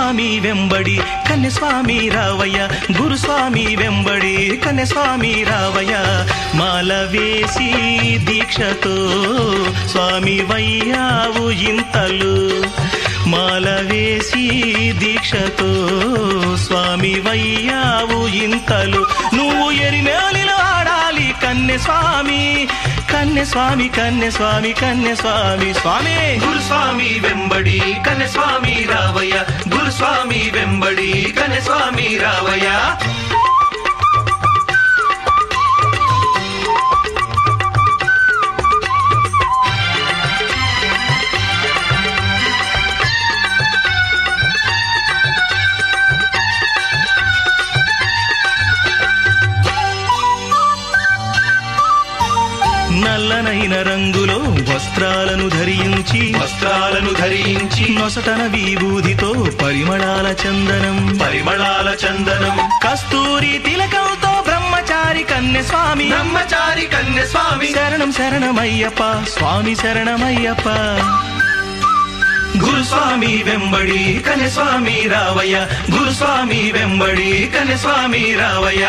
గురుస్వామి వెంబడి కన్యస్వామి రావయ్య గురుస్వామి వెంబడి కన్యస్వామి రావయ్య మాల వేసి దీక్షతో స్వామి వయ్యావు ఇంతలు మాల వేసి దీక్షతో స్వామి వయ్యావు ఇంతలు నువ్వు ఎరిమేలిలో ఆడాలి కన్నె స్వామి కన్నె స్వామి కన్నె స్వామి కన్నె స్వామి స్వామి గురుస్వామి వెంబడి కన్యస్వామి రావయ్య గురుస్వామి వెంబడి కన్యస్వామి రావయ్య నల్లనైన రంగులో వస్త్రాలను ధరించి వస్త్రాలను ధరించి నొసటన విభూదితో పరిమళాల చందనం పరిమళాల చందనం కస్తూరి తిలకంతో బ్రహ్మచారి కన్నె స్వామి బ్రహ్మచారి కన్యస్వామి శరణం శరణమయ్యప్ప స్వామి శరణమయ్యప్ప గురుస్వామి వెంబడి కన్యస్వామి రావయ్య గురుస్వామి వెంబడి కన్యస్వామి రావయ్య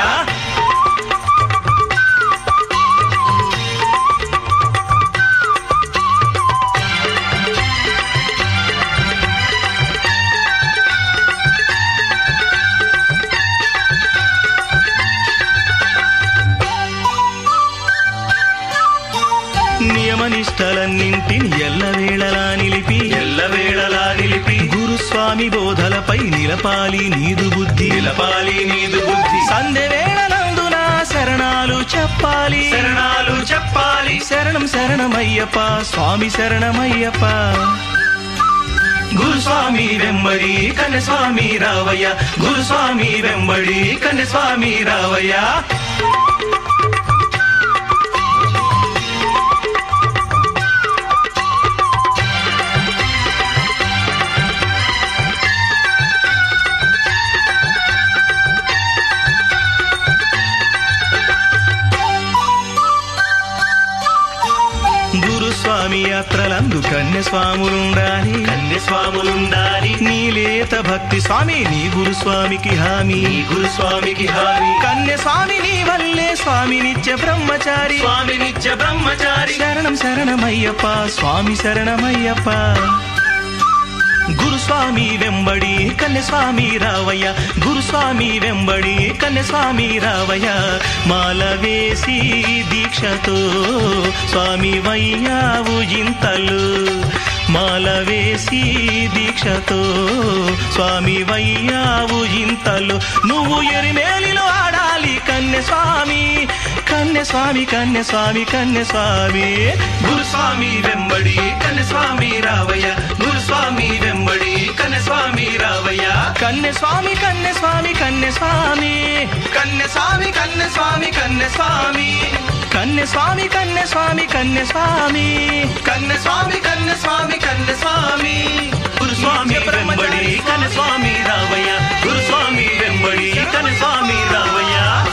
నియమనిష్టలన్నింటిని ఎల్లవేళలా నిలిపి ఎల్లవేళలా నిలిపి గురుస్వామి బోధలపై నిలపాలి నీదు బుద్ధి నిలపాలి నీదు బుద్ధి సంధ్య వేళలందున శరణాలు చెప్పాలి శరణాలు చెప్పాలి శరణం శరణమయ్యప్ప స్వామి శరణమయ్యప్ప గురుస్వామి వెంబడి కన్యస్వామి రావయ్య గురుస్వామి వెంబడి కన్యస్వామి రావయ్య గురుస్వామి యాత్రలందు కన్యస్వాములుండాలి కన్యస్వాములుండాలి నీలేత భక్తి స్వామి నీ గురుస్వామికి హామీ నీ గురుస్వామికి హామీ కన్యస్వామి నీ వల్లే స్వామి నిత్య బ్రహ్మచారి స్వామి నిత్య బ్రహ్మచారి శరణం శరణమయ్యప్ప స్వామి శరణమయ్యప్ప గురుస్వామి వెంబడి కన్యస్వామి రావయ్య గురుస్వామి వెంబడి కన్యస్వామి రావయ్య మాల వేసి దీక్షతో స్వామి వయ్యావు ఇంతలు మాల వేసి దీక్షతో స్వామి వయ్యావు ఇంతలు నువ్వు ఎరిమేలిలో ఆడాలి కన్యస్వామి కన్యస్వామి కన్యస్వామి కన్యస్వామి గురుస్వామి వెంబడి కన్యస్వామి రావయ్య గురుస్వామి వెంబడి కన్యస్వామి రావయ్య కన్యస్వామి కన్యస్వామి కన్యస్వామి కన్యస్వామి కన్యస్వామి కన్యస్వామి కన్యస్వామి కన్యస్వామి కన్యస్వామి కన్యస్వామి కన్యస్వామి కన్యస్వామి గురుస్వామి వెంబడి కన్యస్వామి రావయ్య గురుస్వామి వెంబడి కన్యస్వామి రావయ్య